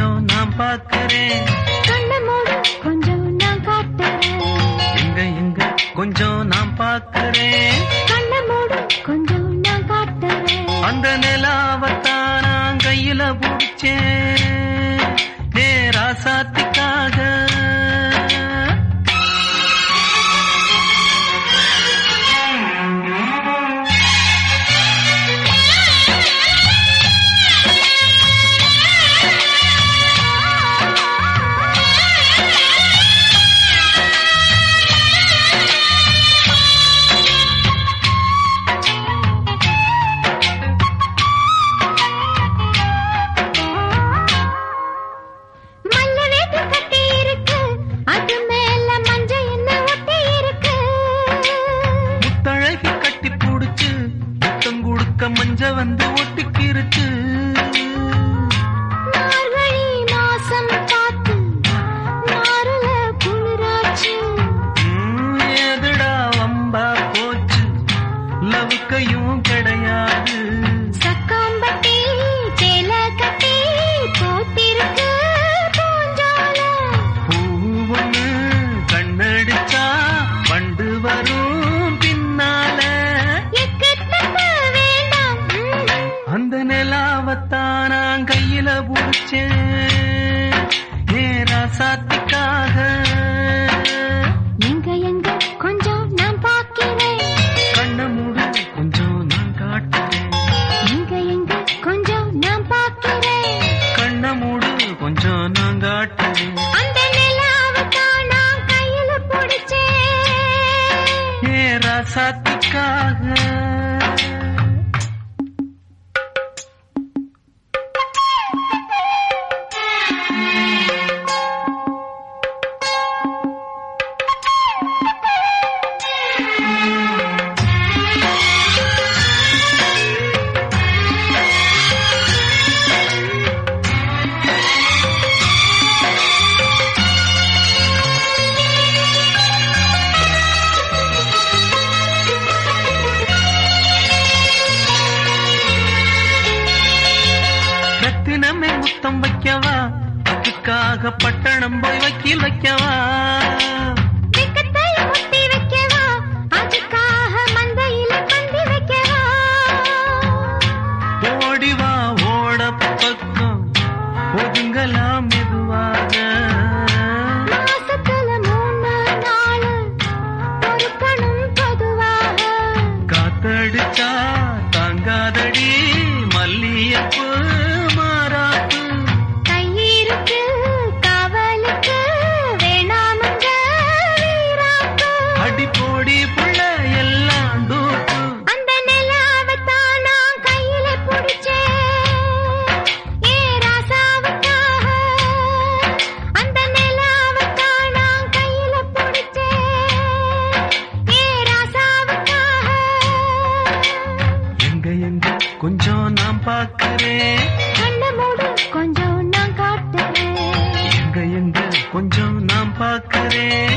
கொஞ்சம் நான் பார்க்கிறேன் கண்ண மூடு கொஞ்சம் நான் காட்டுறேன் எங்க எங்க கொஞ்சம் நான் பார்க்கிறேன் கண்ண மூடு கொஞ்சம் நான் காட்டுறேன் அந்த நிலாவத்தான் நான் கையில பிடிச்சேன் நேரா சாத்திக்காக மல்ல வேட்டி கட்டி இருக்கு அது மேல மஞ்ச என்ன ஒட்டி இருக்கு முத்தழகி கட்டி புடிச்சு முத்தம் கொடுக்க மஞ்ச வந்து ஒட்டிக்கிருச்சு மார்கழி மாசம் பார்த்து மாறுல குளிராச்சு ம், ஏதுடா வம்பா போச்சு லவுக்கையும் கிடையாது சக்காம்பட்டி சேல கட்டி போட்டிருக்கு பூஞ்சால பூ ஒண்ணு கண்ணடிச்சா வண்டு வரும் பின்னால எக்கத்தக்க வேண்டாம் ம். அந்த நிலாவத்தான் நான் கையில புடிச்சேன் நேரா சாத்திக்காக எங்க எங்க கொஞ்சம் நான் பார்க்கிறேன் கண்ண மூடு கொஞ்சம் நான் காட்டுறேன் எங்க எங்க கொஞ்சம் நான் பார்க்கிறேன் கண்ண மூடு கொஞ்சம் நான் காட்டுறேன் அந்த நிலாவை தான் நான் கையில பிடிச்சேன் நேரா சாத்திக்காக ரத்தினமே முத்தம் வைக்கவா அதுக்காக பட்டணம் போய் வக்கீல் வைக்கவா வெக்கத்தை முத்தி வைக்கவா அதுக்காக மந்தையில பந்தி வைக்கவா ஓடிவா ஓட பக்கம் ஒதுங்கலாம் மெதுவாக மாசத்துல மூணு நாள் பொறுக்கணும் பொதுவாக காத்தடிச்சா தாங்காதடி மல்லியப்பு மாறாப்பு கையிருக்கு காவலுக்கு வேணாமுங்க வீராப்பு அடி போடி புள்ள எல்லாம் டூப்பு அந்த நிலாவை தான் நான் கையில பிடிச்சேன் ஏ ராசாவுக்காக அந்த நிலாவை தான் நான் கையில பிடிச்சேன் ஏ ராசாவுக்காக எங்க எங்க கொஞ்சம் நான் பார்க்கிறேன் கண்ண மூடு கொஞ்சம் நான் காட்டுறேன் எங்க எங்க கொஞ்சம் நான் பார்க்கிறேன்